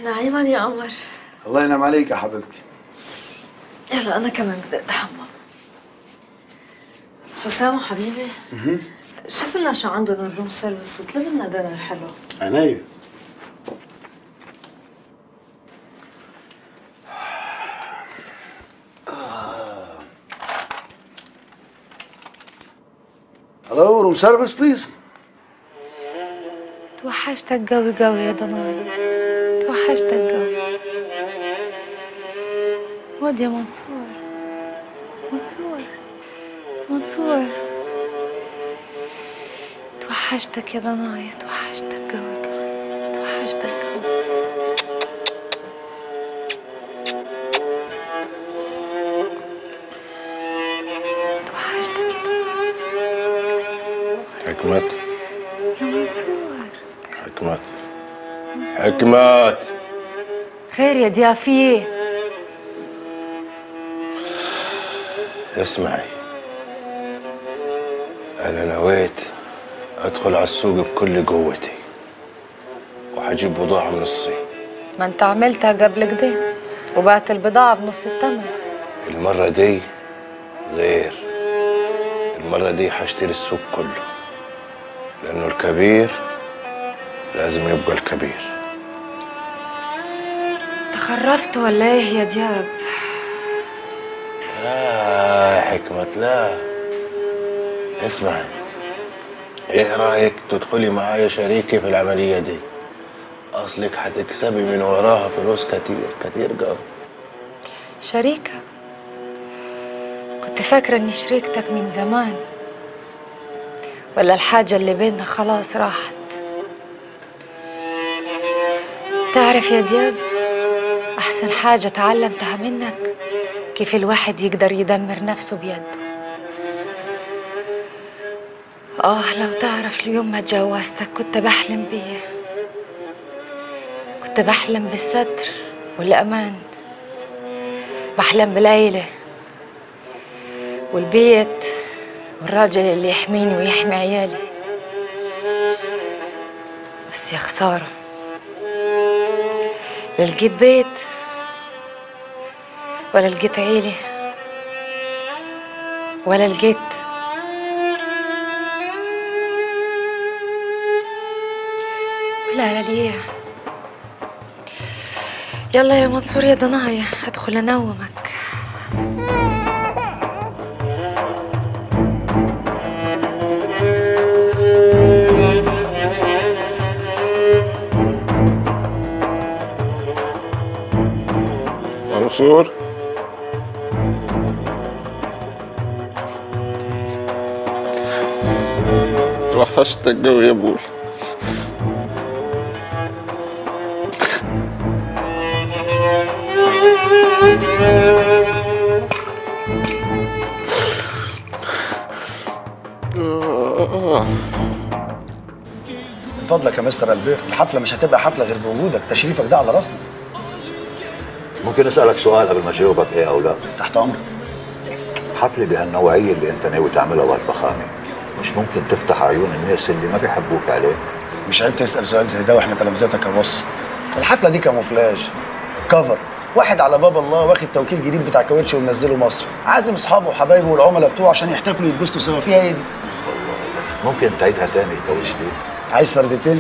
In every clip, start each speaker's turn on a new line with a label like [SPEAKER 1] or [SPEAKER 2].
[SPEAKER 1] نعيما يا قمر
[SPEAKER 2] الله ينعم عليك يا حبيبتي
[SPEAKER 1] يلا انا كمان بدي اتحمم حسام حبيبي شوف لنا شو عندهم الروم سيرفيس وطلب لنا دينر حلو
[SPEAKER 2] عينيا الو روم سيرفيس بليز
[SPEAKER 1] توحشتك قوي قوي يا ضناي توحشتك قوي واد يا منصور منصور منصور توحشتك يا ضناي توحشتك قوي قوي توحشتك قوي توحشتك
[SPEAKER 3] حكمت
[SPEAKER 1] يا منصور
[SPEAKER 3] حكمت حكمت
[SPEAKER 1] خير يا ضيافيه
[SPEAKER 3] اسمعي أنا نويت أدخل على السوق بكل قوتي وحجيب بضاعة من الصين
[SPEAKER 1] ما انت عملتها قبل كده وبعت البضاعة بنص الثمن
[SPEAKER 3] المرة دي غير المرة دي حشتري السوق كله لأنه الكبير لازم يبقى الكبير
[SPEAKER 1] تخرفت ولا ايه يا دياب
[SPEAKER 3] لا يا حكمة لا اسمعي ايه رأيك تدخلي معايا شريكي في العملية دي أصلك هتكسبي من وراها فلوس كتير كتير قوي
[SPEAKER 1] شريكة كنت فاكرة اني شريكتك من زمان ولا الحاجة اللي بيننا خلاص راحت تعرف يا دياب أحسن حاجة تعلمتها منك كيف الواحد يقدر يدمر نفسه بيده آه لو تعرف اليوم ما تجوزتك كنت بحلم بيه كنت بحلم بالستر والأمان بحلم بالعيلة والبيت والراجل اللي يحميني ويحمي عيالي بس يا خسارة لا لقيت بيت ولا لقيت عيلة ولا لقيت ولا ليا يلا يا منصور يا ضنايا ادخل انومك
[SPEAKER 3] منصور توحشتك قوي يا ابوي
[SPEAKER 2] من فضلك يا مستر البير الحفله مش هتبقى حفله غير بوجودك تشريفك ده على راسنا
[SPEAKER 4] ممكن اسالك سؤال قبل ما اجاوبك ايه او لا
[SPEAKER 2] تحت امرك
[SPEAKER 4] حفله بهالنوعيه اللي انت ناوي تعملها وهالفخامه مش ممكن تفتح عيون الناس اللي ما بيحبوك عليك
[SPEAKER 2] مش عيب تسال سؤال زي ده واحنا تلامذتك يا بص الحفله دي كاموفلاج كفر واحد على باب الله واخد توكيل جديد بتاع كاوتش ومنزله مصر عازم اصحابه وحبايبه والعملاء بتوعه عشان يحتفلوا يتبسطوا سوا فيها ايه دي
[SPEAKER 4] ممكن تعيدها تاني كوش دي
[SPEAKER 2] عايز فردتين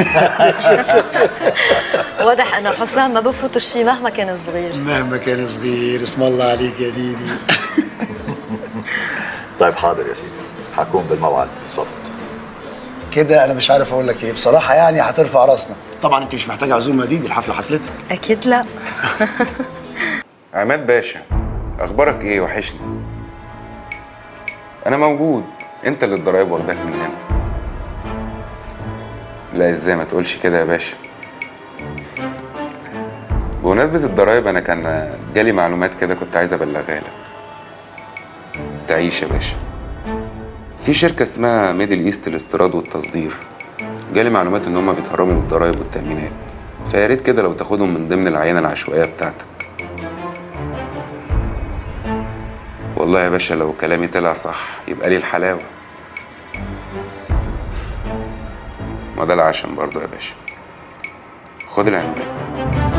[SPEAKER 1] واضح انه حسام ما بفوت الشي مهما كان صغير
[SPEAKER 2] مهما كان صغير اسم الله عليك يا ديدي
[SPEAKER 4] طيب حاضر يا سيدي حكون بالموعد بالضبط
[SPEAKER 2] كده انا مش عارف اقول لك ايه بصراحه يعني هترفع راسنا طبعا انت مش محتاجه عزومه دي دي الحفله حفلتك
[SPEAKER 1] اكيد لا
[SPEAKER 5] عماد باشا اخبارك ايه وحشني انا موجود انت اللي الضرايب واخداك من هنا لا ازاي ما تقولش كده يا باشا بمناسبة الضرايب انا كان جالي معلومات كده كنت عايز ابلغها لك تعيش يا باشا في شركة اسمها ميدل ايست للاستيراد والتصدير جالي معلومات ان هم بيتهربوا من الضرايب والتأمينات فيا ريت كده لو تاخدهم من ضمن العينة العشوائية بتاعتك والله يا باشا لو كلامي طلع صح يبقى لي الحلاوة ما ده العشم برضو يا باشا خد العنوان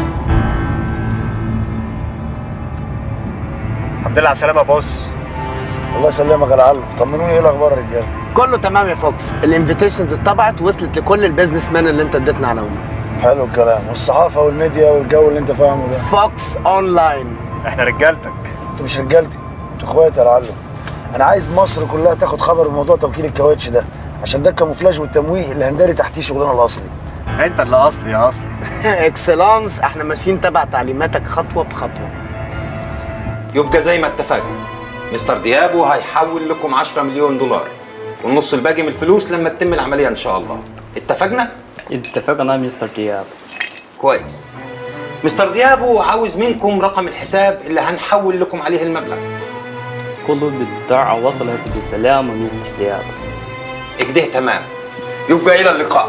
[SPEAKER 6] الحمد لله على السلامه يا بوس
[SPEAKER 2] الله يسلمك يا لعله طمنوني ايه الاخبار يا رجاله
[SPEAKER 7] كله تمام يا فوكس الانفيتيشنز اتطبعت وصلت لكل البيزنس مان اللي انت اديتنا عناوين
[SPEAKER 2] حلو الكلام والصحافه والميديا والجو اللي انت فاهمه ده
[SPEAKER 7] فوكس اونلاين
[SPEAKER 6] احنا رجالتك
[SPEAKER 2] انتوا مش رجالتي انتوا اخواتي يا لعله انا عايز مصر كلها تاخد خبر بموضوع توكيل الكاوتش ده عشان ده الكاموفلاج والتمويه اللي هنداري تحتيه شغلنا الاصلي
[SPEAKER 6] انت اللي اصلي يا اصلي
[SPEAKER 7] اكسلانس احنا ماشيين تبع تعليماتك خطوه بخطوه
[SPEAKER 8] يبقى زي ما اتفقنا مستر ديابو هيحول لكم 10 مليون دولار والنص الباقي من الفلوس لما تتم العمليه ان شاء الله اتفقنا
[SPEAKER 9] اتفقنا مستر دياب
[SPEAKER 8] كويس مستر ديابو عاوز منكم رقم الحساب اللي هنحول لكم عليه المبلغ
[SPEAKER 9] كل البضاعة وصلت بسلامة مستر دياب
[SPEAKER 8] اكده تمام يبقى الى اللقاء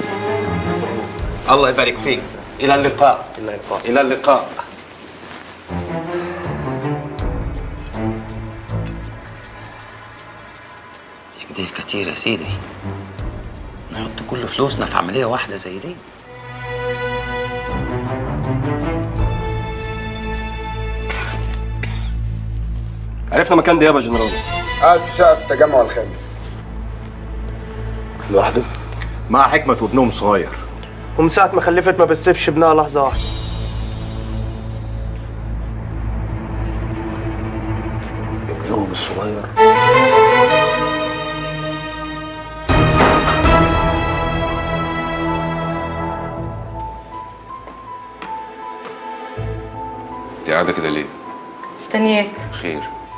[SPEAKER 8] الله يبارك فيك الى اللقاء
[SPEAKER 9] إلى اللقاء
[SPEAKER 8] الى اللقاء كده كتير يا سيدي نحط كل فلوسنا في عملية واحدة زي دي
[SPEAKER 10] عرفنا مكان دياب يا جنرال
[SPEAKER 11] قاعد في شقه في التجمع الخامس
[SPEAKER 2] لوحده
[SPEAKER 6] مع حكمه وابنهم صغير
[SPEAKER 7] ومن ساعه ما خلفت ما بتسيبش ابنها لحظه واحده
[SPEAKER 2] ابنهم الصغير
[SPEAKER 5] انت قاعده كده ليه
[SPEAKER 12] مستنياك
[SPEAKER 5] خير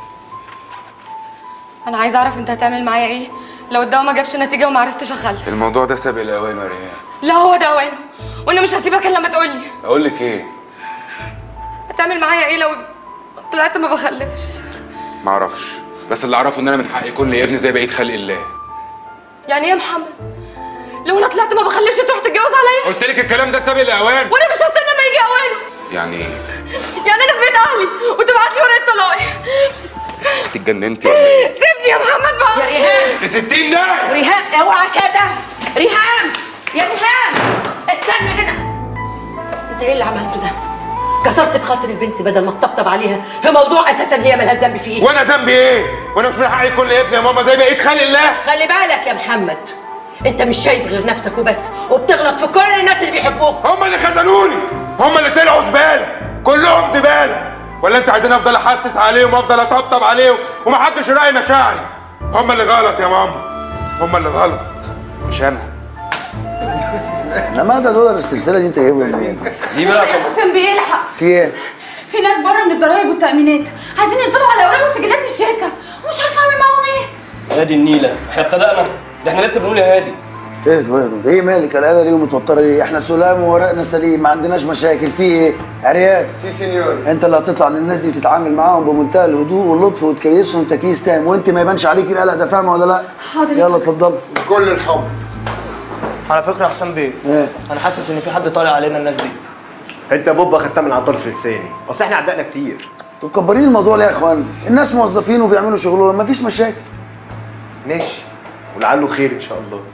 [SPEAKER 12] انا عايزه اعرف انت هتعمل معايا ايه لو الدواء ما جابش نتيجه وما عرفتش اخلف
[SPEAKER 5] الموضوع ده سابق الاوان يا ريان
[SPEAKER 12] لا هو ده اوانه وانا مش هسيبك الا لما تقولي
[SPEAKER 5] اقول لك ايه
[SPEAKER 12] هتعمل معايا ايه لو طلعت ما بخلفش
[SPEAKER 5] معرفش بس اللي اعرفه ان انا من حقي يكون لي ابن زي بقيه خلق الله
[SPEAKER 12] يعني ايه يا محمد لو انا طلعت ما بخلفش تروح تتجوز عليا
[SPEAKER 5] قلت لك الكلام ده سابق الاوان
[SPEAKER 12] وانا مش هستنى ما يجي اوانه
[SPEAKER 5] يعني ايه
[SPEAKER 12] يعني انا في بيت اهلي وتبعت لي ورقه طلاقي
[SPEAKER 5] انت اتجننتي ولا ايه
[SPEAKER 12] سيبني يا محمد بقى
[SPEAKER 13] يا ريهام
[SPEAKER 5] في 60 ده
[SPEAKER 13] ريهام اوعى كده ريهام يا ريهام استنى هنا انت ايه اللي عملته ده كسرت بخاطر البنت بدل ما تطبطب عليها في موضوع اساسا هي مالهاش ذنب فيه
[SPEAKER 5] وانا ذنبي ايه وانا مش من حقي يكون لي ابن يا ماما زي بقيه خلق الله
[SPEAKER 13] خلي بالك يا محمد انت مش شايف غير نفسك وبس وبتغلط في كل الناس اللي بيحبوك
[SPEAKER 5] هم اللي خذلوني هم اللي طلعوا زباله كلهم زباله ولا انت عايزين افضل احسس عليهم وافضل اطبطب عليهم ومحدش يراعي مشاعري هم اللي غلط يا ماما هم اللي غلط مش انا
[SPEAKER 2] احنا ماذا دولار السلسله دي انت جايبها منين؟
[SPEAKER 5] ليه
[SPEAKER 12] يا حسام بيلحق
[SPEAKER 2] في ايه؟
[SPEAKER 12] في ناس بره من الضرايب والتامينات عايزين يطلعوا على اوراق وسجلات الشركه ومش عارفه اعمل معاهم ايه
[SPEAKER 10] هادي النيلة احنا ابتدأنا ده احنا لسه بنقول يا هادي
[SPEAKER 2] اهدوا اهدوا ايه مالك قلقانه ليه ومتوتره ليه؟ احنا سلام وورقنا سليم ما عندناش مشاكل في ايه؟ عريان
[SPEAKER 11] سي سينيور
[SPEAKER 2] انت اللي هتطلع للناس دي وتتعامل معاهم بمنتهى الهدوء واللطف وتكيسهم تكييس تام وانت ما يبانش عليك القلق ده فاهمه ولا لا؟
[SPEAKER 12] حاضر
[SPEAKER 2] يلا اتفضل
[SPEAKER 11] بكل الحب
[SPEAKER 7] على فكره يا حسام بيه
[SPEAKER 2] ايه؟
[SPEAKER 7] انا حاسس ان في حد طالع علينا الناس دي
[SPEAKER 6] انت يا بوب خدتها من على الطرف اللساني اصل احنا عدقنا كتير
[SPEAKER 2] انتوا مكبرين الموضوع ليه يا اخوان؟ الناس موظفين وبيعملوا شغلهم مفيش مشاكل
[SPEAKER 6] ماشي ولعله خير ان شاء الله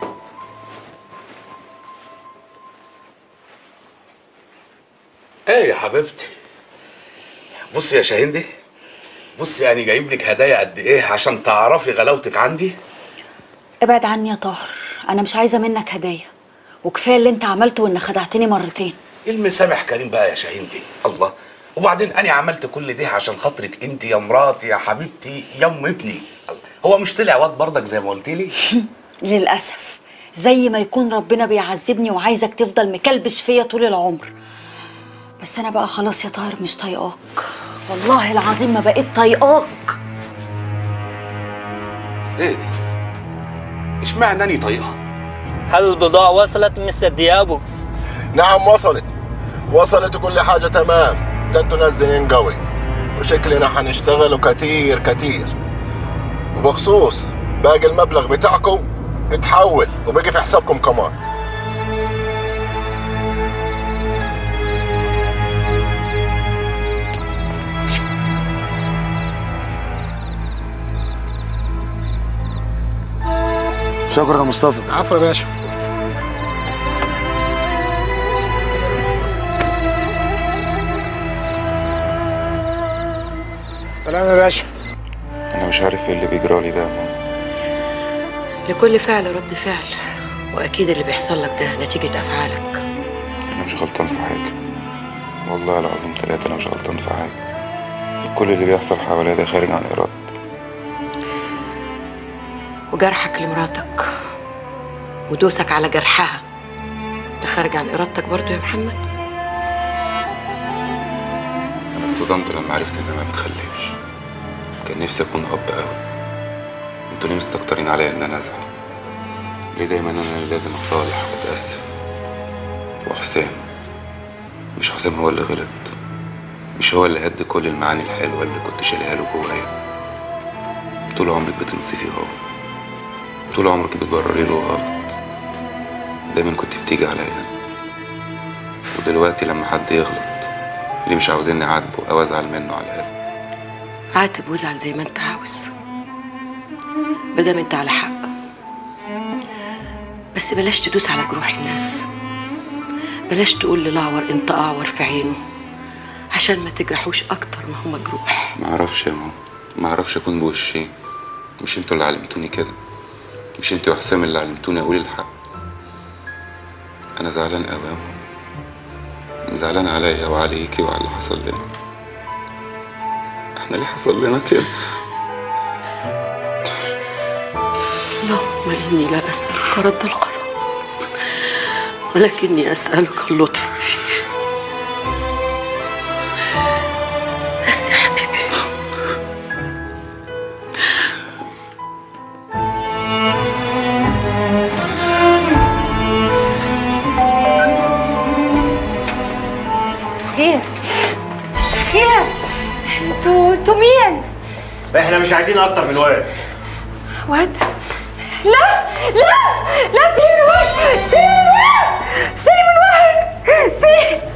[SPEAKER 14] ايه يا حبيبتي بصي يا شاهندي بصي يعني جايب لك هدايا قد ايه عشان تعرفي غلاوتك عندي
[SPEAKER 1] ابعد عني يا طاهر انا مش عايزه منك هدايا وكفايه اللي انت عملته وانك خدعتني مرتين
[SPEAKER 14] المسامح كريم بقى يا شاهندي الله وبعدين انا عملت كل ده عشان خاطرك انت يا مراتي يا حبيبتي يا ام ابني الله. هو مش طلع واد برضك زي ما قلت لي
[SPEAKER 1] للاسف زي ما يكون ربنا بيعذبني وعايزك تفضل مكلبش فيا طول العمر بس انا بقى خلاص يا طاهر مش طايقاك والله العظيم ما بقيت طايقاك
[SPEAKER 14] ايه دي اشمعنى اني طايقها
[SPEAKER 9] هل البضاعة وصلت مستر ديابو
[SPEAKER 3] نعم وصلت وصلت وكل حاجة تمام ده انتوا ناس زين قوي وشكلنا حنشتغلوا كتير كتير وبخصوص باقي المبلغ بتاعكم اتحول وبقي في حسابكم كمان
[SPEAKER 2] شكرا يا مصطفى
[SPEAKER 11] عفوا يا باشا
[SPEAKER 2] سلام يا باشا
[SPEAKER 15] انا مش عارف ايه اللي بيجرالي ده يا ماما
[SPEAKER 13] لكل فعل رد فعل واكيد اللي بيحصل لك ده نتيجه افعالك
[SPEAKER 15] انا مش غلطان في حاجه والله العظيم ثلاثة انا مش غلطان في حاجه كل اللي بيحصل حواليا ده خارج عن ارادتي
[SPEAKER 13] وجرحك لمراتك ودوسك على جرحها ده خارج عن ارادتك برضو يا محمد
[SPEAKER 15] انا اتصدمت لما عرفت انها ما بتخلفش كان نفسي اكون اب قوي انتوا ليه مستكترين عليا ان انا ازعل ليه دايما انا اللي لازم اصالح واتاسف وحسام مش حسام هو اللي غلط مش هو اللي هد كل المعاني الحلوه اللي كنت شايلها له جوايا طول عمرك بتنصفي هو طول عمرك بتبرري له غلط دايما كنت بتيجي عليا ودلوقتي لما حد يغلط ليه مش عاوزيني اعاتبه او ازعل منه على الاقل
[SPEAKER 13] عاتب وازعل زي ما انت عاوز مادام انت على حق بس بلاش تدوس على جروح الناس بلاش تقول للأعور انت أعور في عينه عشان ما تجرحوش أكتر ما هو مجروح
[SPEAKER 15] ما اعرفش يا ماما ما اعرفش اكون بوشين مش انتوا اللي علمتوني كده مش انتوا يا حسام اللي علمتوني اقول الحق انا زعلان قوي يا ماما زعلان عليا وعليكي وعلى اللي حصل لنا احنا ليه حصل لنا كده
[SPEAKER 13] اللهم إني لا أسألك رد القضاء ولكني أسألك اللطف فيه بس يا حبيبي
[SPEAKER 16] خير خير انتوا انتوا مين؟
[SPEAKER 6] احنا مش عايزين اكتر من واد
[SPEAKER 16] واد لا لا لا سيب الواد سيب الواد سيب الواد سيب